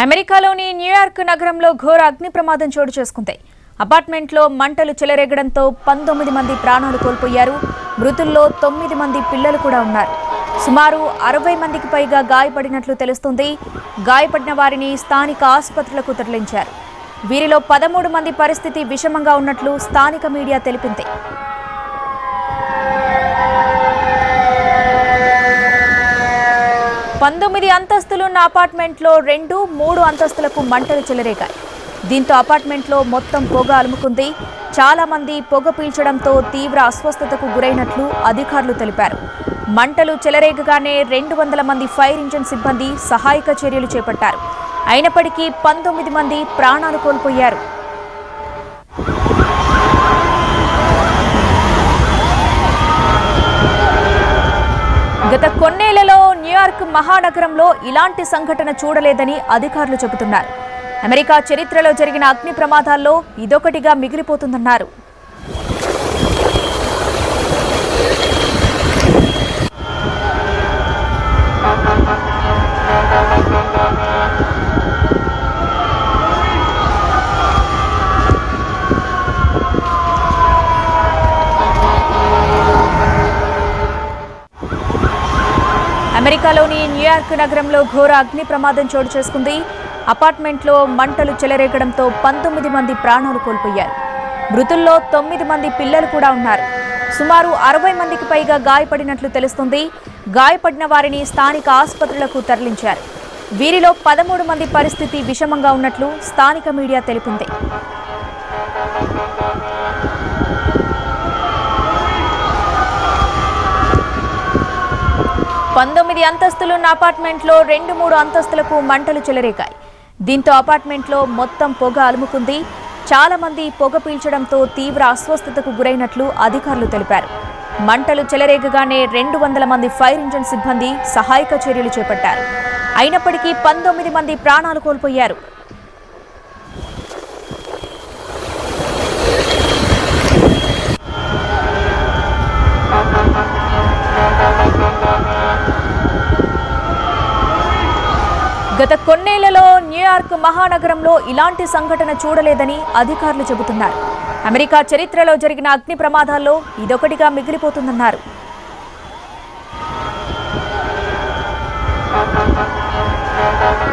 అమెరికాలోని న్యూయార్క్ నగరంలో ఘోర అగ్ని ప్రమాదం చోటు చేసుకుంది అపార్ట్మెంట్లో మంటలు చెలరేగడంతో పంతొమ్మిది మంది ప్రాణాలు కోల్పోయారు మృతుల్లో తొమ్మిది మంది పిల్లలు కూడా ఉన్నారు సుమారు అరవై మందికి పైగా గాయపడినట్లు తెలుస్తుంది గాయపడిన వారిని స్థానిక ఆసుపత్రులకు తరలించారు వీరిలో పదమూడు మంది పరిస్థితి విషమంగా ఉన్నట్లు స్థానిక మీడియా తెలిపింది పంతొమ్మిది అంతస్తులున్న అపార్ట్మెంట్లో రెండు మూడు అంతస్తులకు మంటలు చెలరేగాయి దీంతో అపార్ట్మెంట్లో మొత్తం పొగ అలుముకుంది చాలా మంది పొగ పీల్చడంతో తీవ్ర అస్వస్థతకు గురైనట్లు అధికారులు తెలిపారు మంటలు చెలరేగగానే రెండు వందల మంది ఫైర్ ఇంజిన్ సిబ్బంది సహాయక చర్యలు చేపట్టారు అయినప్పటికీ పంతొమ్మిది మంది ప్రాణాలు కోల్పోయారు గత కొన్నేళ్లలో న్యూయార్క్ మహానగరంలో ఇలాంటి సంఘటన చూడలేదని అధికారులు చెబుతున్నారు అమెరికా చరిత్రలో జరిగిన అగ్ని ప్రమాదాల్లో ఇదొకటిగా మిగిలిపోతుందన్నారు అమెరికాలోని న్యూయార్క్ నగరంలో ఘోర అగ్ని ప్రమాదం చోటు చేసుకుంది అపార్ట్మెంట్లో మంటలు చెలరేగడంతో పంతొమ్మిది మంది ప్రాణాలు కోల్పోయారు మృతుల్లో తొమ్మిది మంది పిల్లలు కూడా ఉన్నారు సుమారు అరవై మందికి పైగా గాయపడినట్లు తెలుస్తుంది గాయపడిన వారిని స్థానిక ఆసుపత్రులకు తరలించారు వీరిలో పదమూడు మంది పరిస్థితి విషమంగా ఉన్నట్లు స్థానిక మీడియా తెలిపింది పంతొమ్మిది అంతస్తులున్న అపార్ట్మెంట్లో రెండు మూడు అంతస్తులకు మంటలు చెలరేగాయి దీంతో అపార్ట్మెంట్లో మొత్తం పొగ అలుముకుంది చాలా మంది పొగ పీల్చడంతో తీవ్ర అస్వస్థతకు గురైనట్లు అధికారులు తెలిపారు మంటలు చెలరేగగానే రెండు వందల మంది ఫైర్ ఇంజిన్ సిబ్బంది సహాయక చర్యలు చేపట్టారు అయినప్పటికీ పంతొమ్మిది మంది ప్రాణాలు కోల్పోయారు గత కొన్నేళ్లలో న్యూయార్క్ మహానగరంలో ఇలాంటి సంఘటన చూడలేదని అధికారులు చెబుతున్నారు అమెరికా చరిత్రలో జరిగిన అగ్ని ప్రమాదాల్లో ఇదొకటిగా మిగిలిపోతుందన్నారు Thank you.